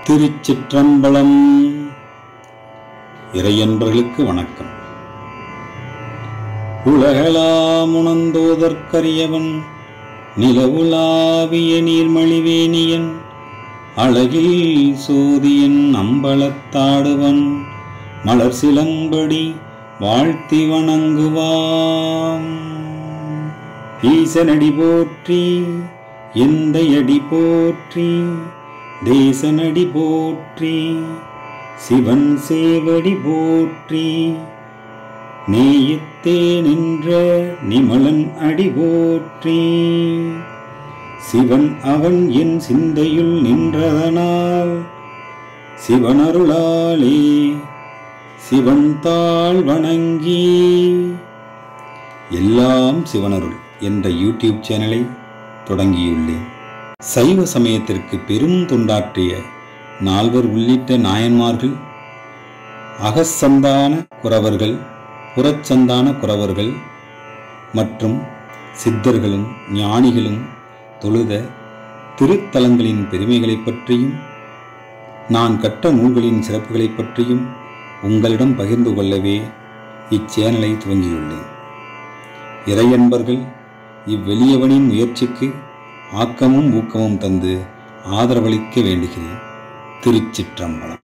திருச்சிற்றம்பலம் இறையன்பர்களுக்கு வணக்கம் உலகளாமுணந்தோதற்கரியவன் நிலவுலாவிய நீர்மழிவேணியன் அழகில் சோதியன் அம்பலத்தாடுவன் மலர் சிலம்படி வாழ்த்தி வணங்குவாம் ஈசனடி போற்றி எந்த அடி போற்றி தேசனடி போற்றி சிவன் சேவடி போற்றி நேயத்தே நின்ற நிமலன் அடி போற்றி சிவன் அவன் என் சிந்தையுள் நின்றதனால் சிவனருளாலே சிவன் தாழ் வணங்கி எல்லாம் சிவனருள் என்ற யூடியூப் சேனலை தொடங்கியுள்ளேன் சைவ சமயத்திற்கு பெரும் தொண்டாற்றிய நால்வர் உள்ளிட்ட நாயன்மார்கள் அகச்சந்தான குறவர்கள் புறச்சந்தான குறவர்கள் மற்றும் சித்தர்களும் ஞானிகளும் தொழுத திருத்தலங்களின் பெருமைகளைப் பற்றியும் நான் கற்ற நூல்களின் சிறப்புகளைப் பற்றியும் உங்களிடம் பகிர்ந்து கொள்ளவே இச்சேனலை துவங்கியுள்ளேன் இறையன்பர்கள் இவ்வெளியவனின் முயற்சிக்கு ஆக்கமும் ஊக்கமும் தந்து ஆதரவளிக்க வேண்டுகிறேன் திருச்சிற்றம்பலம்